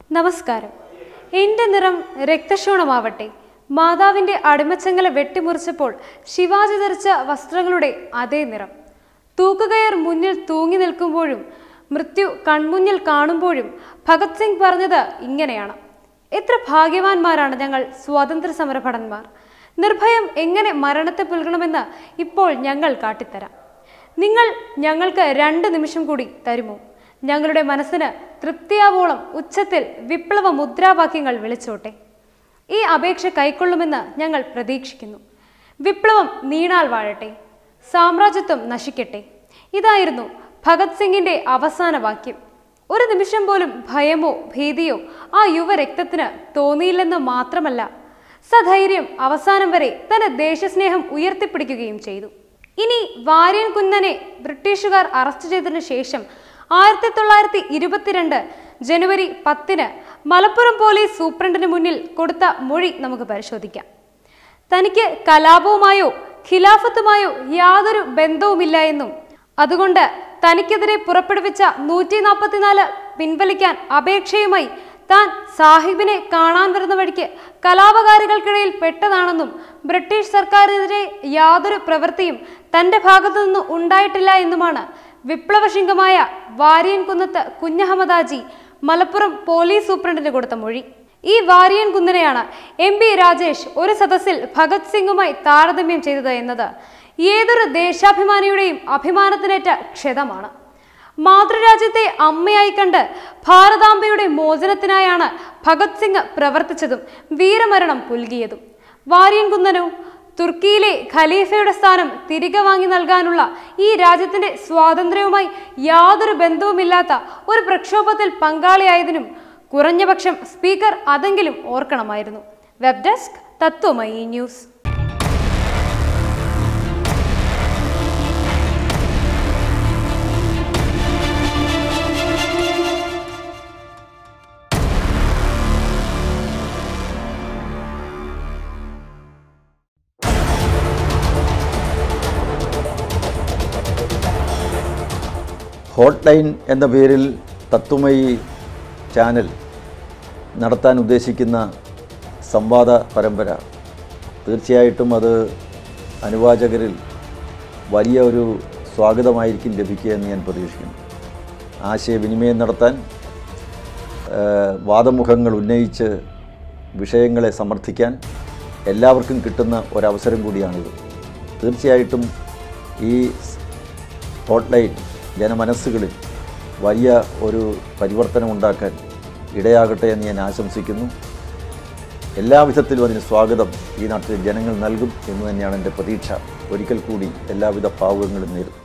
നമസ്കാരം എന്റെ നിറം രക്തശോണമാവട്ടെ മാതാവിന്റെ അടിമച്ചങ്ങല വെട്ടിമുറിച്ചപ്പോൾ ശിവാജി ധരിച്ച വസ്ത്രങ്ങളുടെ അതേ നിറം തൂക്കുകയർ മുന്നിൽ തൂങ്ങി നിൽക്കുമ്പോഴും മൃത്യു കൺമുന്നിൽ കാണുമ്പോഴും ഭഗത് സിംഗ് പറഞ്ഞത് ഇങ്ങനെയാണ് എത്ര ഭാഗ്യവാന്മാരാണ് ഞങ്ങൾ സ്വാതന്ത്ര്യ സമര ഭടന്മാർ നിർഭയം എങ്ങനെ മരണത്തെ പുൽകണമെന്ന് ഇപ്പോൾ ഞങ്ങൾ കാട്ടിത്തരാം നിങ്ങൾ ഞങ്ങൾക്ക് രണ്ട് നിമിഷം കൂടി തരുമോ ഞങ്ങളുടെ മനസ്സിന് തൃപ്തിയാവോളം ഉച്ചത്തിൽ വിപ്ലവ മുദ്രാവാക്യങ്ങൾ വിളിച്ചോട്ടെ ഈ അപേക്ഷ കൈക്കൊള്ളുമെന്ന് ഞങ്ങൾ പ്രതീക്ഷിക്കുന്നു വിപ്ലവം നീണാൽ വാഴട്ടെ സാമ്രാജ്യത്വം നശിക്കട്ടെ ഇതായിരുന്നു ഭഗത് സിംഗിന്റെ അവസാന വാക്യം ഒരു നിമിഷം പോലും ഭയമോ ഭീതിയോ ആ യുവരക്തത്തിന് തോന്നിയില്ലെന്ന് മാത്രമല്ല സധൈര്യം അവസാനം വരെ തന്റെ ദേശസ്നേഹം ഉയർത്തിപ്പിടിക്കുകയും ചെയ്തു ഇനി വാര്യൻ കുന്നനെ ബ്രിട്ടീഷുകാർ അറസ്റ്റ് ചെയ്തതിനു ശേഷം ആയിരത്തി തൊള്ളായിരത്തി ഇരുപത്തിരണ്ട് ജനുവരി പത്തിന് മലപ്പുറം പോലീസ് സൂപ്രണ്ടിന് മുന്നിൽ കൊടുത്ത മൊഴി നമുക്ക് പരിശോധിക്കാം തനിക്ക് കലാപവുമായോ ഖിലാഫത്തുമായോ യാതൊരു ബന്ധവുമില്ല എന്നും അതുകൊണ്ട് തനിക്കെതിരെ പുറപ്പെടുവിച്ച നൂറ്റി നാൽപ്പത്തിനാല് പിൻവലിക്കാൻ അപേക്ഷയുമായി താൻ സാഹിബിനെ കാണാൻ വരുന്ന വഴിക്ക് കലാപകാരികൾക്കിടയിൽ പെട്ടതാണെന്നും ബ്രിട്ടീഷ് സർക്കാരിനെതിരെ യാതൊരു പ്രവൃത്തിയും തന്റെ ഭാഗത്തു നിന്ന് ഉണ്ടായിട്ടില്ല എന്നുമാണ് വിപ്ലവശിംഗമായ വാര്യൻ കുന്നത്ത് കുഞ്ഞഹമ്മദാജി മലപ്പുറം പോലീസ് സൂപ്രണ്ടിന് കൊടുത്ത മൊഴി ഈ വാര്യൻ കുന്നനെയാണ് എം പി രാജേഷ് ഒരു സദസ്സിൽ ഭഗത് സിംഗുമായി താരതമ്യം ചെയ്തത് എന്നത് ഏതൊരു ദേശാഭിമാനിയുടെയും അഭിമാനത്തിനേറ്റ ക്ഷതമാണ് മാതൃരാജ്യത്തെ അമ്മയായി കണ്ട് ഭാരതാംബയുടെ മോചനത്തിനായാണ് ഭഗത് സിംഗ് പ്രവർത്തിച്ചതും വീരമരണം പുൽകിയതും വാര്യൻ കുന്നനോ തുർക്കിയിലെ ഖലീഫയുടെ സ്ഥാനം തിരികെ വാങ്ങി നൽകാനുള്ള ഈ രാജ്യത്തിന്റെ സ്വാതന്ത്ര്യവുമായി യാതൊരു ബന്ധവുമില്ലാത്ത ഒരു പ്രക്ഷോഭത്തിൽ പങ്കാളിയായതിനും കുറഞ്ഞപക്ഷം സ്പീക്കർ അതെങ്കിലും ഓർക്കണമായിരുന്നു web desk Tatwamayi news hot line എന്ന പേരിൽ തത്വമയി ചാനൽ നടത്താൻ ഉദ്ദേശിക്കുന്ന സംവാദ പരമ്പര തീർച്ചയായിട്ടും അത് അനുവാചകരിൽ വലിയ ഒരു സ്വാഗതമായിരിക്കും ലഭിക്കുക എന്ന് ഞാൻ പ്രതീക്ഷിക്കുന്നു ആശയവിനിമയം നടത്താൻ ഏഹ്, വാദമുഖങ്ങൾ ഉന്നയിച്ച് വിഷയങ്ങളെ സമർത്ഥിക്കാൻ എല്ലാവർക്കും കിട്ടുന്ന ഒരവസരം കൂടിയാണിത് തീർച്ചയായിട്ടും ഈ ഹോട്ട്ലൈൻ ജനമനസ്സുകളിൽ വലിയ ഒരു പരിവർത്തനമുണ്ടാക്കാൻ ഇടയാകട്ടെ എന്ന് ഞാൻ ആശംസിക്കുന്നു എല്ലാവിധത്തിലും അതിന് സ്വാഗതം ഈ നാട്ടിലെ ജനങ്ങൾ നൽകും എന്ന് തന്നെയാണ് എൻ്റെ പ്രതീക്ഷ ഒരിക്കൽ കൂടി എല്ലാവിധ ഭാവുകങ്ങളും നേരും